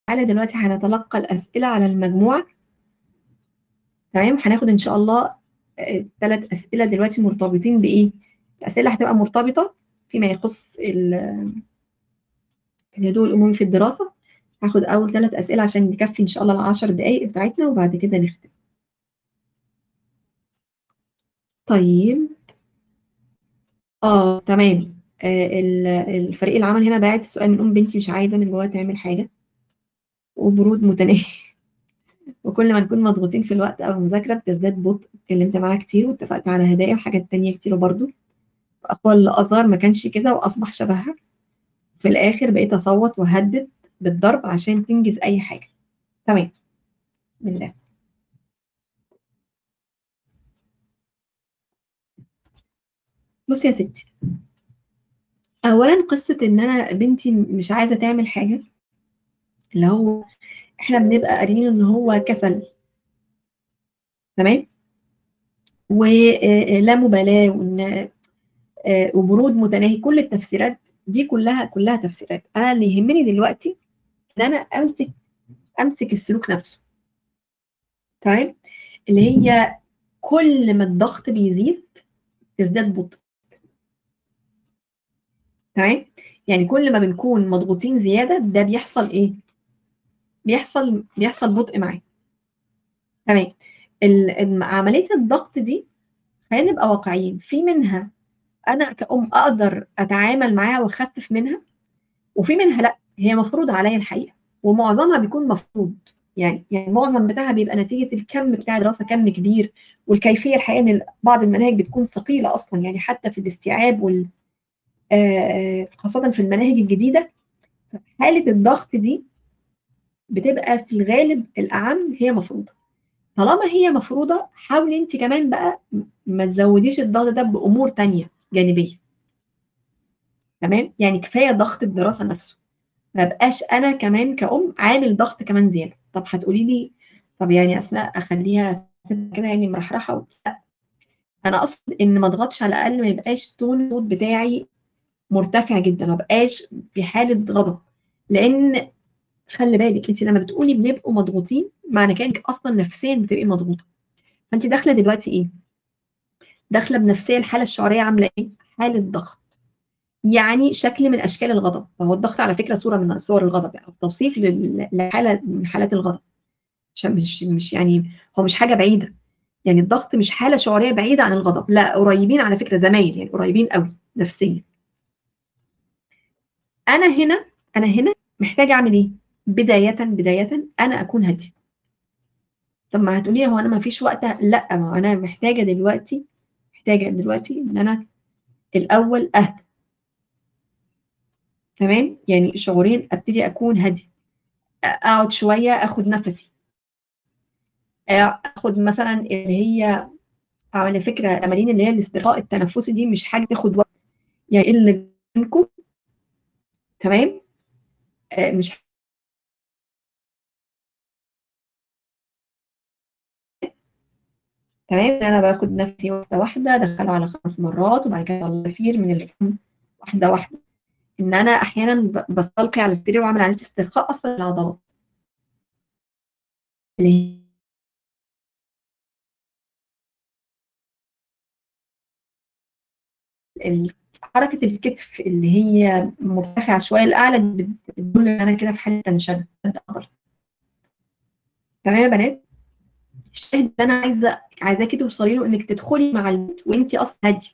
تعالى دلوقتي هنتلقى الأسئلة على المجموعة تمام هناخد إن شاء الله ثلاث أسئلة دلوقتي مرتبطين بإيه؟ الأسئلة هتبقى مرتبطة فيما يخص الهدوء الأمومي في الدراسة هاخد أول ثلاث أسئلة عشان نكفي إن شاء الله العشر دقايق بتاعتنا وبعد كده نختم طيب اه تمام آه الفريق العمل هنا باعت سؤال من ام بنتي مش عايزه من جواها تعمل حاجه وبرود متناهي وكل ما نكون مضغوطين في الوقت او المذاكره بتزداد بطء اتكلمت معاها كتير واتفقت على هدايا وحاجات تانية كتير برضه اخوها اللي اصغر ما كانش كده واصبح شبهها في الاخر بقيت اصوت وهدد بالضرب عشان تنجز اي حاجه تمام بسم الله بصي يا ستي اولا قصه ان انا بنتي مش عايزه تعمل حاجه اللي هو احنا بنبقى قاريين ان هو كسل تمام ولا مبالاه وان وبرود متناهي كل التفسيرات دي كلها كلها تفسيرات انا اللي يهمني دلوقتي ان انا امسك امسك السلوك نفسه تمام اللي هي كل ما الضغط بيزيد تزداد بطء تمام يعني كل ما بنكون مضغوطين زياده ده بيحصل ايه بيحصل بيحصل بطء معاه تمام عمليه الضغط دي خلينا نبقى واقعيين في منها انا كأم اقدر اتعامل معاها واخفف منها وفي منها لا هي مفروض عليا الحقيقه ومعظمها بيكون مفروض يعني يعني المعظم بتاعها بيبقى نتيجه الكم بتاع الدراسه كم كبير والكيفيه الحقيقه ان بعض المناهج بتكون ثقيله اصلا يعني حتى في الاستيعاب وال خاصه في المناهج الجديده حاله الضغط دي بتبقى في الغالب الاعم هي مفروضه طالما هي مفروضه حاولي انت كمان بقى ما تزوديش الضغط ده بامور تانية جانبيه تمام يعني كفايه ضغط الدراسه نفسه ما بقاش انا كمان كأم عامل ضغط كمان زياده طب هتقولي لي طب يعني اسماء اخليها كده يعني مرحرحه لا انا اقصد ان ما اضغطش على الاقل ما يبقاش تون الصوت بتاعي مرتفع جدا ما بقاش في حاله غضب لان خلي بالك انت لما بتقولي بنبقوا مضغوطين معنى كده انك اصلا نفسيا بتبقي مضغوطه فانت داخله دلوقتي ايه داخله بنفسيه الحاله الشعوريه عامله ايه حاله ضغط يعني شكل من اشكال الغضب فهو الضغط على فكره صوره من صور الغضب او يعني توصيف لحاله من حالات الغضب عشان مش مش يعني هو مش حاجه بعيده يعني الضغط مش حاله شعوريه بعيده عن الغضب لا قريبين على فكره زمايل يعني قريبين قوي نفسيا انا هنا انا هنا محتاجه اعمل ايه بدايه بدايه انا اكون هاديه طب ما هتقولي هو انا ما فيش وقت لا ما انا محتاجه دلوقتي محتاجه دلوقتي ان انا الاول اهدى تمام يعني شعورين ابتدي اكون هادي اقعد شويه اخد نفسي اخد مثلا اللي هي على فكره تمارين اللي هي الاسترخاء التنفسي دي مش حاجه تاخد وقت يعني اللي منكم تمام آه مش تمام انا باخد نفسي واحده واحده ادخله على خمس مرات وبعد كده الزفير من الفم واحده واحده ان انا احيانا بستلقي على السرير واعمل عمليه استرخاء اصلا العضلات حركه الكتف اللي هي مرتفعه شويه الاعلى دي بتدل ان انا كده في حاله تنشن تمام يا بنات الشاهد اللي انا عايزه عايزاكي توصلي له انك تدخلي مع البيت وانت اصلا هاديه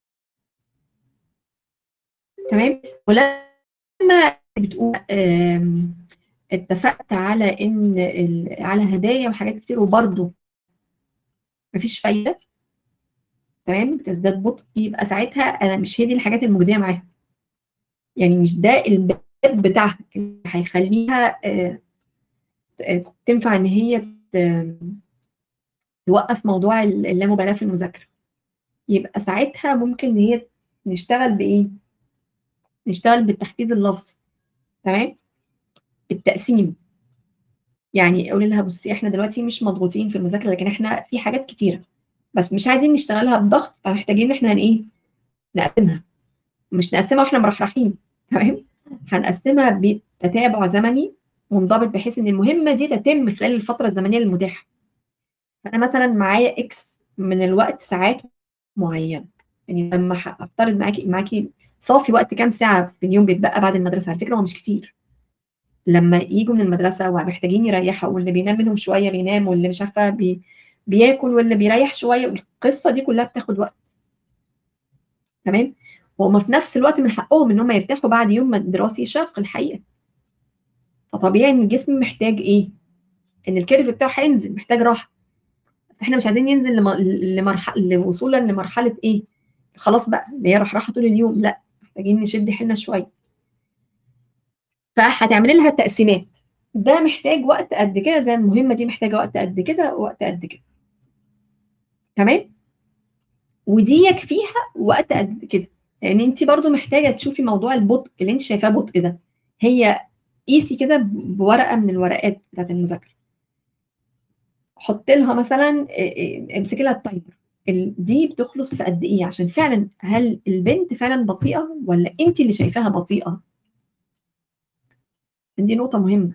تمام ولما بتقول اتفقت على ان على هدايا وحاجات كتير وبرده مفيش فايده تمام بتزداد بطء يبقى ساعتها انا مش هي دي الحاجات المجديه معاها يعني مش ده الباب بتاعها اللي هيخليها تنفع ان هي توقف موضوع اللامبالاه في المذاكره يبقى ساعتها ممكن ان هي نشتغل بايه نشتغل بالتحفيز اللفظي تمام بالتقسيم يعني قولي لها بصي احنا دلوقتي مش مضغوطين في المذاكره لكن احنا في حاجات كتيره بس مش عايزين نشتغلها بضغط فمحتاجين ان احنا ايه نقسمها مش نقسمها واحنا مرحرحين تمام هنقسمها بتتابع زمني منضبط بحيث إن المهمة دي تتم خلال الفترة الزمنية المتاحة. فأنا مثلًا معايا X من الوقت ساعات معيّنة، يعني لمّا ح أفترض معاكِ معاكِ صافي وقت كام ساعة في اليوم بيتبقى بعد المدرسة، على فكرة هو مش كتير. لمّا ييجوا من المدرسة ومحتاجين يريّحوا واللي بينام منهم شوية بينام واللي مش عارفة بي بياكل واللي بيريّح شوية، القصة دي كلّها بتاخد وقت. تمام؟ وهُم في نفس الوقت من حقهم إن هُم يرتاحوا بعد يوم م دراسي شاق الحقيقة. فطبيعي إن الجسم محتاج إيه، إن الcurve بتاعه هينزل، محتاج راحة. بس إحنا مش عايزين ينزل لم لمرح لوصولًا لمرحلة إيه، خلاص بقى اللي هي رحرحة طول اليوم، لأ، محتاجين نشد حيلنا شوية. فهتعملي لها تقسيمات، ده محتاج وقت قد كده، ده المهمة دي محتاجة وقت قد كده، ووقت قد كده. تمام؟ ودي يكفيها وقت قد كده، لإن أنتِ برضه محتاجة تشوفي موضوع البطء اللي أنتِ شايفاه بطء ده، هي قيسي كده ب بورقة من الورقات بتاعة المذاكرة. حُطّي لها مثلًا آآ آآ امسكي لها الtimer ال دي بتخلص في قد إيه، عشان فعلًا هل البنت فعلًا بطيئة والّا أنتِ اللي شايفاها بطيئة؟ دي نقطة مهمة.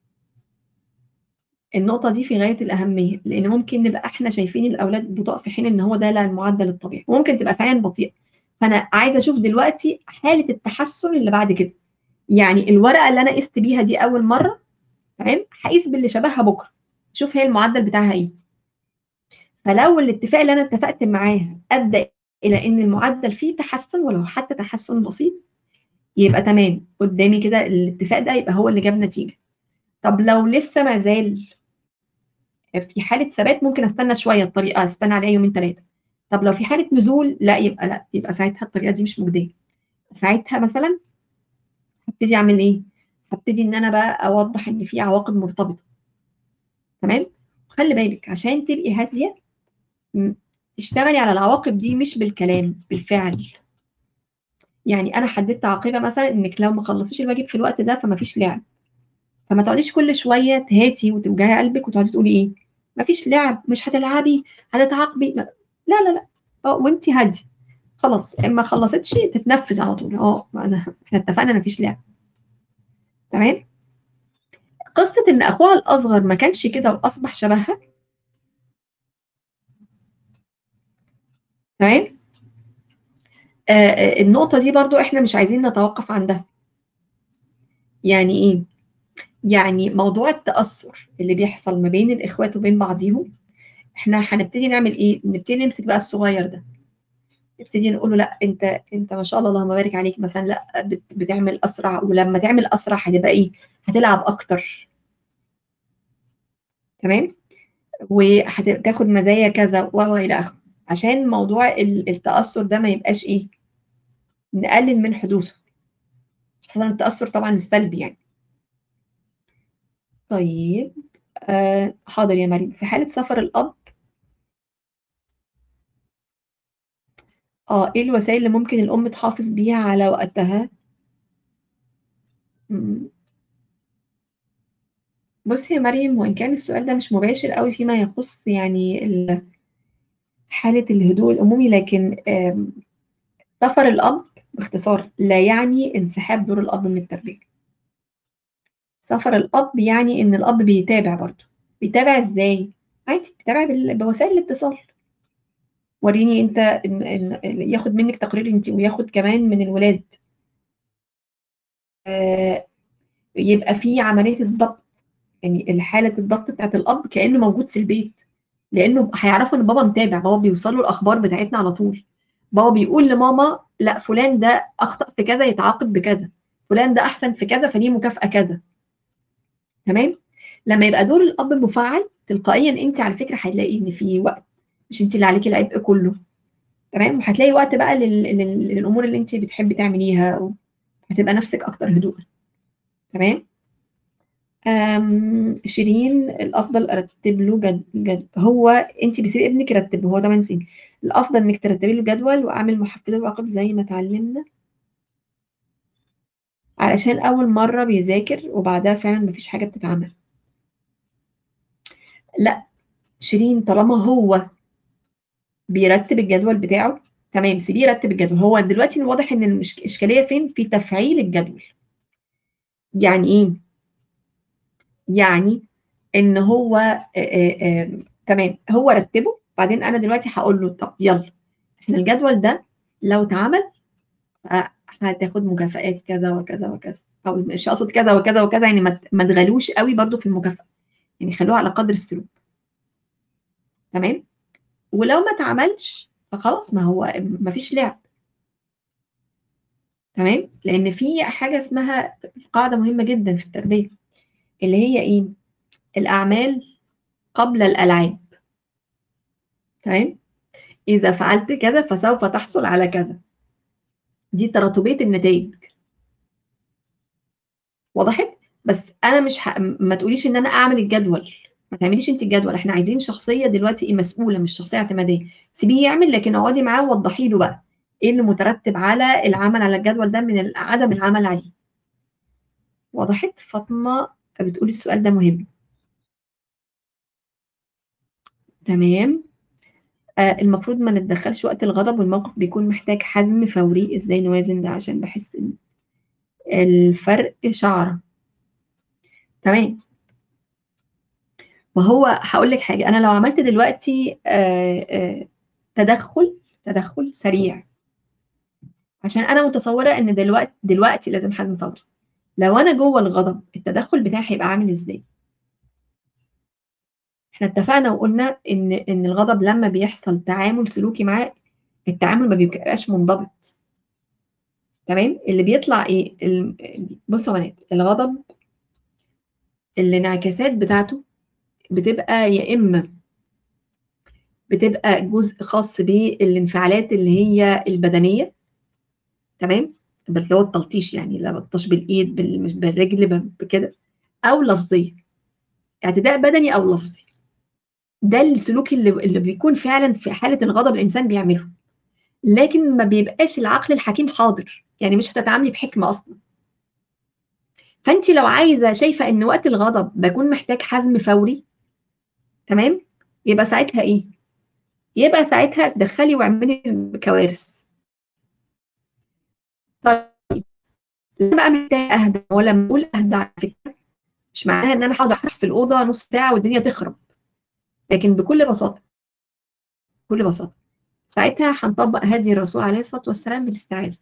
النقطة دي في غاية الأهمية، لإن ممكن نبقى إحنا شايفين الأولاد بطاء في حين إن هو ده لا المعدل الطبيعي، وممكن تبقى فعلًا بطيئة. فأنا عايزة أشوف دلوقتي حالة التحسُّن اللي بعد كده. يعني الورقة اللي أنا قِست بيها دي أول مرّة تمام، هاقيس باللي شبهها بُكرة، أشوف هي المعدل بتاعها إيه. فلو الاتفاق اللي أنا اتفقت معاها أدّى إلى إن المعدل فيه تحسُّن ولو حتى تحسُّن بسيط، يبقى تمام، قدّامي كده الاتفاق ده يبقى هو اللي جاب نتيجة. طب لو لسه ما زال في حالة ثبات ممكن أستنى شوية الطريقة أستنى عليها يومين 3 طب لو في حالة نزول لأ، يبقى لأ، يبقى ساعتها الطريقة دي مش مجدية. ساعتها مثلًا هابتدي أعمل إيه، هابتدي إن أنا بقى أوضّح إن في عواقب مرتبطة. تمام؟ وخلّي بالِك عشان تبقي هادية م تشتغلي على العواقب دي مش بالكلام، بالفعل. يعني أنا حددت عاقبة مثلًا إنِّك لو ما خلّصتيش الواجب في الوقت ده فما فيش لعب. فما تقعديش كل شوية تهاتي وتوجعي قلبِك وتقعدي تقولي إيه، ما فيش لعب، مش هتلعبي، هتتعاقبي، لا، لا، لا، لأ، آه، وأنتِ هادية. خلاص ما خلّصتش تتنفّذ على طول، آه، ما أنا إحنا اتفقنا ما فيش لعب. تمام؟ قصة إن أخوها الأصغر ما كانش كده وأصبح شبهها تمام؟ آآ آآ النقطة دي برضه إحنا مش عايزين نتوقّف عندها. يعني إيه؟ يعني موضوع التأثُّر اللي بيحصل ما بين الإخوات وبين بعضيهم، إحنا هنبتدي نعمل إيه، نبتدي نمسك بقى الصغير ده. نبتدي نقول له لأ أنت أنت ما شاء الله اللهم بارك عليك مثلًا لأ بت بتعمل أسرع ولمّا تعمل أسرع هتبقى إيه، هتلعب أكتر. تمام؟ وهت تاخد مزايا كذا و، و، إلى آخره. عشان موضوع ال التأثُّر ده ما يبقاش إيه، نقلِّل من حدوثه. خاصةً التأثُّر طبعًا السلبي يعني. طيب آآ حاضر يا مريم، في حالة سفر الأب آه، إيه الوسائل اللي ممكن الأم تحافظ بيها على وقتها؟ إمم. بُصّي يا مريم، وإن كان السؤال ده مش مباشر أوي فيما يخُص يعني ال حالة الهدوء الأمومي، لكن آمم سفر الأب باختصار لا يعني انسحاب دور الأب من التربية. سفر الأب يعني إن الأب بيتابع برضه. بيتابع إزاي؟ عادي بيتابع بال بوسائل الاتصال. ورّيني أنت إن إن ياخد منِّك تقرير أنتِ وياخد كمان من الولاد. آآ يبقى في عملية الضبط، يعني الحالة الضبط بتاعة الأب كإنه موجود في البيت، لإنه هيعرفوا إن بابا متابع، بابا بيوصل له الأخبار بتاعتنا على طول. بابا بيقول لماما لأ فلان ده أخطأ في كذا يتعاقب بكذا، فلان ده أحسن في كذا فليه مكافأة كذا. تمام؟ لمّا يبقى دور الأب مُفعّل، تلقائيًا أنتِ على فكرة هتلاقي إن في وقت، مش أنتِ اللي عليكِ العبء كُلّه. تمام؟ وهتلاقي وقت بقى لل لل للأمور اللي أنتِ بتحبي تعمليها، وهتبقى نَفْسِك أكتر هدوءًا. تمام؟ آمم شيرين الأفضل أرتّب له جد جد هو أنتِ بتسيبي ابنِك يرتّب، هو 8 سنين. الأفضل إنِّك ترتّبي له جدول وأعمل محفّزات وعقاب زي ما اتعلّمنا. علشان أول مرّة بيذاكر وبعدها فعلًا ما فيش حاجة بتتعمل. لأ، شيرين طالما هو بيرتّب الجدول بتاعه، تمام سيبيه يرتّب الجدول. هو دلوقتي الواضح إن المش الإشكالية فين، في تفعيل الجدول. يعني إيه؟ يعني إن هو آآ آآ تمام، هو رتّبه، بعدين أنا دلوقتي هاقول له طَب يالّا إحنا الجدول ده لو اتعمل آآ هتاخد مكافآت كذا وكذا وكذا، أو مش أقصد كذا وكذا وكذا يعني ما ت ما تغالوش أوي برضه في المكافأة، يعني خلّوها على قدر السلوك. تمام، ولو ما اتعملش فخلاص ما هو ما فيش لعب. تمام، لإن في حاجة اسمها قاعدة مهمة جدًا في التربية، اللي هي إيه، الأعمال قبل الألعاب. تمام، إذا فعلت كذا فسوف تحصل على كذا. دي تراتبية النتايج. وضحت؟ بس أنا مش ه ما تقوليش إن أنا أعمل الجدول، ما تعمليش أنتِ الجدول، إحنا عايزين شخصية دلوقتي إيه، مسؤولة مش شخصية اعتمادية، سيبيه يعمل لكن اقعدي معاه ووضّحي له بقى إيه اللي مترتب على العمل على الجدول ده من ال عدم العمل عليه. وضحت؟ فاطمة بتقول السؤال ده مهم. تمام، آآ المفروض ما نتدخّلش وقت الغضب والموقف بيكون محتاج حزم فوري، إزاي نوازن ده عشان باحس إن الفرق شعرة. تمام. ما هو هاقول لِك حاجة، أنا لو عملت دلوقتي آآ آآ تدخُّل تدخُّل سريع عشان أنا متصوّرة إن دلوقت دلوقتي لازم حزم فوري، لو أنا جوّه الغضب التدخُّل بتاعي هيبقى عامل إزاي؟ إحنا اتفقنا وقُلنا إن إن الغضب لمّا بيحصل تعامل سلوكي معاه، التعامل ما بيبقاش منضبط. تمام، اللي بيطلع إيه، ال بُصّوا يا بنات، الغضب الانعكاسات بتاعته بتبقى يا إمّا بتبقى جزء خاص بالانفعالات اللي هي البدنية تمام، بس اللي هو التلطيش يعني لا بلطش بالإيد بال مش بالرجل ب بكده، أو لفظية، اعتداء بدني أو لفظي. ده السلوك اللي اللي بيكون فعلًا في حالة الغضب الإنسان بيعمله، لكن ما بيبقاش العقل الحكيم حاضر، يعني مش هتتعاملي بحكمة أصلًا. فأنتِ لو عايزة شايفة إن وقت الغضب باكون محتاج حزم فوري تمام، يبقى ساعتها إيه، يبقى ساعتها اتدخّلي واعملي كوارث. طيب لمّا بقى محتاجة أهدى، هو لمّا باقول أهدى على فكرة مش معناها إن أنا هاقعد أحرج في الأوضة نُص ساعة والدنيا تخرب، لكن بكل بساطة بكل بساطة، ساعتها هنطبّق هدي الرسول عليه الصلاة والسلام بالاستعاذة.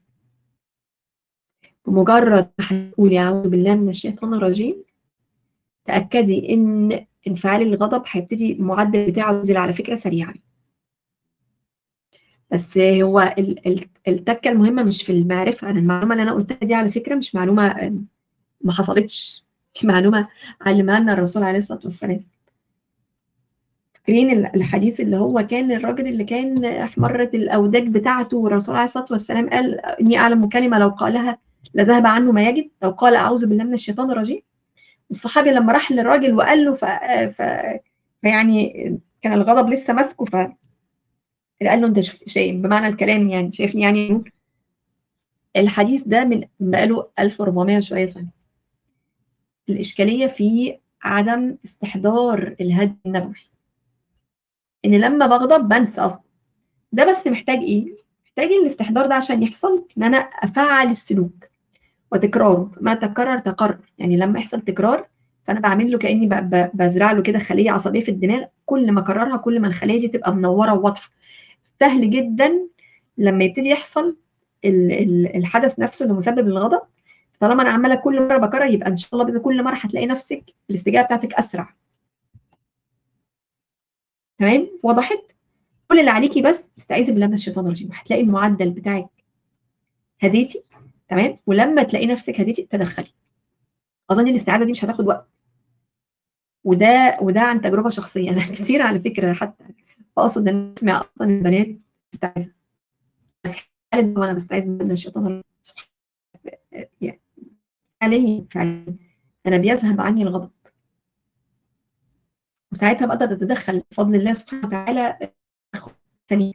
بمجرد ما هتقولي أعوذ بالله من الشيطان الرجيم، تأكدي إن انفعال الغضب هيبتدي المعدل بتاعه ينزل على فكرة سريعًا. بس هو ال ال التَكّة المهمة مش في المعرفة، أنا المعلومة اللي أنا قُلتها دي على فكرة مش معلومة آمم ما حصلتش، دي معلومة علّمها لنا الرسول عليه الصلاة والسلام. فاكرين ال الحديث اللي هو كان الراجل اللي كان أحمرت الأوداج بتاعته والرسول عليه الصلاة والسلام قال: "إني أعلم كلمة لو قالها لذهب عنه ما يجد." لو قال أعوذ بالله من الشيطان الرجيم، والصحابي لمّا راح للراجل وقال له ف ف فيعني كان الغضب لسه ماسكه ف قال له: "أنت شُفت شاي بمعنى الكلام يعني شايفني يعني" الحديث ده من بقى له 1400 وشوية سنة. الإشكالية في عدم استحضار الهدي النبوي. إن لمّا باغضب بانسى أصلًا، ده بس محتاج إيه، محتاج الاستحضار ده عشان يحصل إن أنا أفعّل السلوك وتكراره، ما تكرر تقرر، يعني لمّا يحصل تكرار فأنا باعمل له كإني ب ب بازرع له كده خلية عصبية في الدماغ، كل ما أكررها كل ما الخلية دي تبقى منوّرة وواضحة. سهل جدًا لمّا يبتدي يحصل ال ال الحدث نفسه اللي مسبب للغضب، طالما أنا عمّالة كل مرّة باكرر يبقى إن شاء الله بإذن كل مرّة هتلاقي نفسِك الاستجابة بتاعتِك أسرع. تمام، وضحت؟ كل اللي عليكِ بس استعيذي بالله من الشيطان الرجيم، وهتلاقي المعدل بتاعِك هديتِ تمام، ولمّا تلاقي نفسِك هديتِ تدخّلي. أظن الاستعاذة دي مش هتاخد وقت. وده وده عن تجربة شخصية، أنا كتير على فكرة حتى باقصد إن أسمع أصلًا البنات تستعيذ. في حالة وأنا باستعيذ بالله من الشيطان الرجيم سبحان يعني فعليًا، فعليًا أنا بيذهب عني الغضب. وساعتها باقدر أتدخّل بفضل الله سبحانه وتعالى تدخُّل سريع.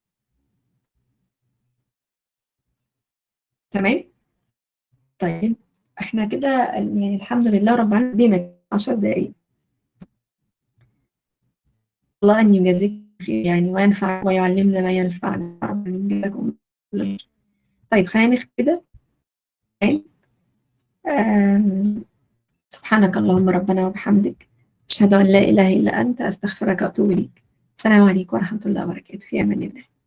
تمام؟ طيب إحنا كده يعني الحمد لله رب العالمين عدّينا 10 دقايق. الله أن يجازيكم خير يعني وينفع ويعلمنا ما ينفعنا يا رب جزاكم الله خير. طيب خلينا نختم كده تمام؟ آمم سبحانك اللهم ربنا وبحمدك أشهد أن لا إله إلا أنت أستغفرك وأتوب إليك السلام عليكم ورحمة الله وبركاته في أمان الله